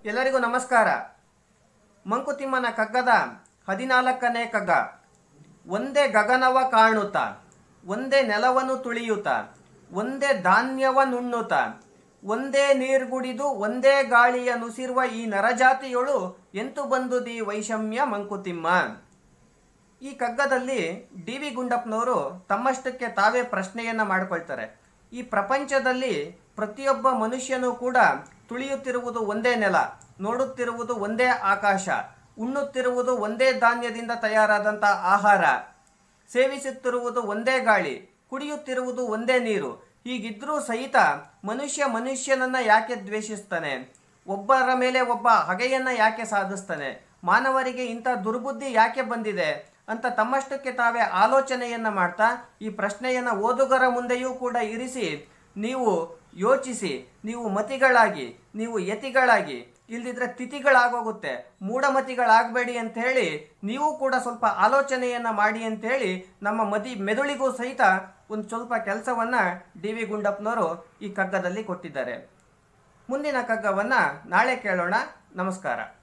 ಎಲ್ಲರಿಗೂ ನಮಸ್ಕಾರ ಮಂಕುತಿಮ್ಮನ ಕಗ್ಗದ ಹದಿನಾಲ್ಕನೇ ಕಗ್ಗ ಒಂದೇ ಗಗನವ ಕಾಣುತ್ತ ಒಂದೇ ನೆಲವನ್ನು ತುಳಿಯುತ್ತ ಒಂದೇ ಧಾನ್ಯವನ್ನುಣ್ಣುತ್ತ ಒಂದೇ ನೀರ್ಗುಡಿದು ಒಂದೇ ಗಾಳಿಯ ನುಸಿರುವ ಈ ನರಜಾತಿಯೊಳು ಎಂತು ಬಂದುದಿ ವೈಷಮ್ಯ ಮಂಕುತಿಮ್ಮ ಈ ಕಗ್ಗದಲ್ಲಿ ಡಿ ವಿ ಗುಂಡಪ್ಪನವರು ತಮ್ಮಷ್ಟಕ್ಕೆ ತಾವೇ ಪ್ರಶ್ನೆಯನ್ನ ಮಾಡಿಕೊಳ್ತಾರೆ ಈ ಪ್ರಪಂಚದಲ್ಲಿ ಪ್ರತಿಯೊಬ್ಬ ಮನುಷ್ಯನೂ ಕೂಡ ತುಳಿಯುತ್ತಿರುವುದು ಒಂದೇ ನೆಲ ನೋಡುತ್ತಿರುವುದು ಒಂದೇ ಆಕಾಶ ಉಣ್ಣುತ್ತಿರುವುದು ಒಂದೇ ಧಾನ್ಯದಿಂದ ತಯಾರಾದಂಥ ಆಹಾರ ಸೇವಿಸುತ್ತಿರುವುದು ಒಂದೇ ಗಾಳಿ ಕುಡಿಯುತ್ತಿರುವುದು ಒಂದೇ ನೀರು ಹೀಗಿದ್ರೂ ಸಹಿತ ಮನುಷ್ಯ ಮನುಷ್ಯನನ್ನ ಯಾಕೆ ದ್ವೇಷಿಸ್ತಾನೆ ಒಬ್ಬರ ಮೇಲೆ ಒಬ್ಬ ಹಗೆಯನ್ನ ಯಾಕೆ ಸಾಧಿಸ್ತಾನೆ ಮಾನವರಿಗೆ ಇಂಥ ದುರ್ಬುದ್ಧಿ ಯಾಕೆ ಬಂದಿದೆ ಅಂತ ತಮ್ಮಷ್ಟಕ್ಕೆ ತಾವೇ ಆಲೋಚನೆಯನ್ನ ಮಾಡ್ತಾ ಈ ಪ್ರಶ್ನೆಯನ್ನ ಓದುಗರ ಮುಂದೆಯೂ ಕೂಡ ಇರಿಸಿ ನೀವು ಯೋಚಿಸಿ ನೀವು ಮತಿಗಳಾಗಿ ನೀವು ಯತಿಗಳಾಗಿ ಇಲ್ದಿದ್ರೆ ತಿಥಿಗಳಾಗೋಗುತ್ತೆ ಮೂಢಮತಿಗಳಾಗಬೇಡಿ ಅಂತ ಹೇಳಿ ನೀವು ಕೂಡ ಸ್ವಲ್ಪ ಆಲೋಚನೆಯನ್ನ ಮಾಡಿ ಅಂತ ಹೇಳಿ ನಮ್ಮ ಮದಿ ಮೆದುಳಿಗೂ ಸಹಿತ ಒಂದು ಸ್ವಲ್ಪ ಕೆಲಸವನ್ನ ಡಿ ವಿ ಗುಂಡಪ್ಪನವರು ಈ ಕಗ್ಗದಲ್ಲಿ ಕೊಟ್ಟಿದ್ದಾರೆ ಮುಂದಿನ ಕಗ್ಗವನ್ನ ನಾಳೆ ಕೇಳೋಣ ನಮಸ್ಕಾರ